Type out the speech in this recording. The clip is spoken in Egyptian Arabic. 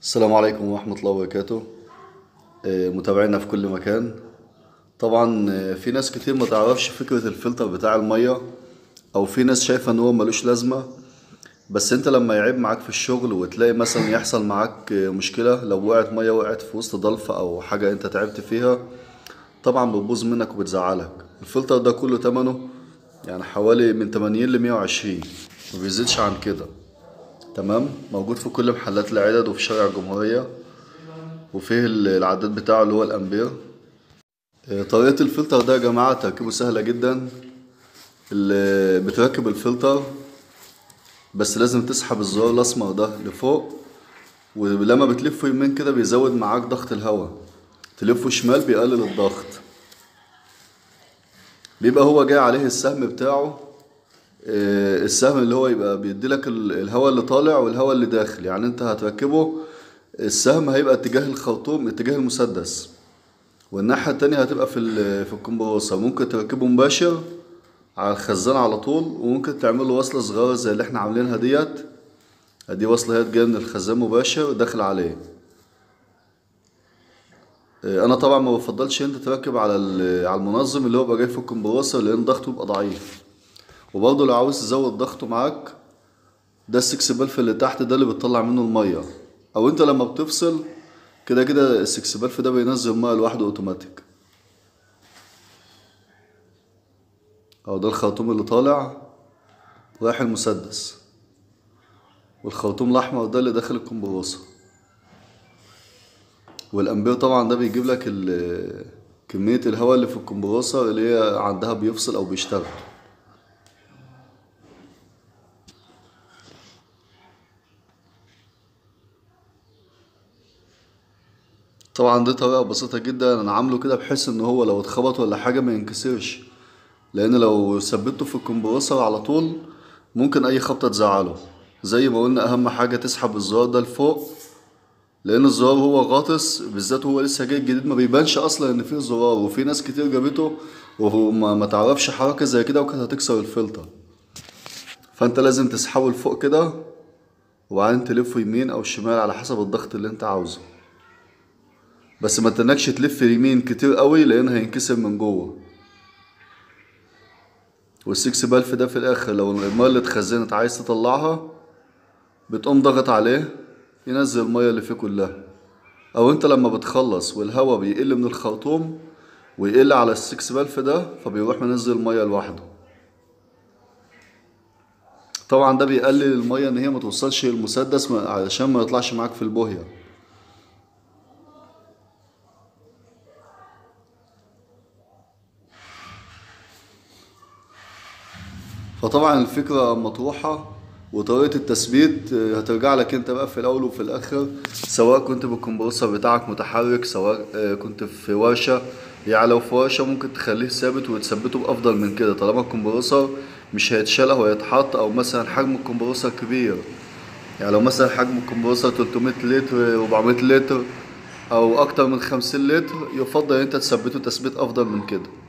السلام عليكم ورحمة الله وبركاته آه، متابعينا في كل مكان طبعا آه، في ناس كتير ما تعرفش فكرة الفلتر بتاع المية او في ناس شايفة ان هو ملوش لازمة بس انت لما يعيب معاك في الشغل وتلاقي مثلا يحصل معاك آه، مشكلة لو وقعت مية وقعت في وسط ضلفة او حاجة انت تعبت فيها طبعا بتبوظ منك وبتزعلك الفلتر ده كله تمنه يعني حوالي من 80 ل 120 ما بيزيدش عن كده تمام موجود في كل محلات العدد وفي شارع الجمهورية وفيه ال- العداد بتاعه اللي هو الأمبير آه، طريقة الفلتر ده يا جماعة تركيبه سهلة جدا اللي بتركب الفلتر بس لازم تسحب الزرار الأسمر ده لفوق ولما بتلفه يمين كده بيزود معاك ضغط الهواء تلفه شمال بيقلل الضغط بيبقى هو جاي عليه السهم بتاعه آه، السهم اللي هو يبقى بيديلك ال- الهواء اللي طالع والهواء اللي داخل يعني انت هتركبه السهم هيبقى اتجاه الخرطوم اتجاه المسدس والناحية التانية هتبقى في ال- في الكمبرسor ممكن تركبه مباشر على الخزان على طول وممكن تعمل له وصلة صغيرة زي اللي احنا عاملينها ديت ادي وصلة هي جاية من الخزان مباشر داخل عليه آه، انا طبعا ما بفضلش انت تركب على ال- على المنظم اللي هو بقى جاي في الكمبرسor لان ضغطه بيبقى ضعيف وبرضه لو عاوز تزود ضغطه معاك ده السكس بلف اللي تحت ده اللي بتطلع منه المية او انت لما بتفصل كده كده السكس بلف ده بينزل مية لوحده اوتوماتيك او ده الخرطوم اللي طالع رايح المسدس والخرطوم الاحمر ده اللي داخل الكمبرسor والامبير طبعا ده بيجيب لك ال- كمية الهواء اللي في الكمبرسor اللي هي عندها بيفصل او بيشتغل طبعا دي طريقة بسيطة جدا انا عامله كده بحيث ان هو لو اتخبط ولا حاجة ما ينكسرش لان لو ثبته في الكمبرسor على طول ممكن اي خبطة تزعله زي ما قلنا اهم حاجة تسحب الزرار ده لفوق لان الزرار هو غاطس بالذات هو لسه جاي جديد ما بيبانش اصلا ان فيه زرار وفي ناس كتير جابته وهو ما ما تعرفش حركة زي كده وكانت هتكسر الفلتر فانت لازم تسحبه لفوق كده وبعدين تلفه يمين او شمال على حسب الضغط اللي انت عاوزه بس ما تنكش تلف يمين كتير قوي لان هينكسر من جوه والسكس بلف ده في الاخر لو الميه اللي اتخزنت عايز تطلعها بتقوم ضغط عليه ينزل الميه اللي فيه كلها او انت لما بتخلص والهواء بيقل من الخرطوم ويقل على السكس بلف ده فبيروح منزل الميه لوحده طبعا ده بيقلل الميه ان هي ما توصلش للمسدس ما- علشان ما يطلعش معاك في البوهيه فطبعا الفكرة مطروحة وطريقة التثبيت آه، هترجع لك انت بقى في الاول وفي الاخر سواء كنت بالكمبرسور بتاعك متحرك سواء آه، كنت في ورشة يعني لو في ورشة ممكن تخليه ثابت وتثبته بافضل من كده طالما الكمبرسور مش هيتشال او هيتحط او مثلا حجم الكمبرسور كبير يعني لو مثلا حجم الكمبرسور 300 لتر 400 لتر او اكتر من 50 لتر يفضل ان انت تثبته تثبيت افضل من كده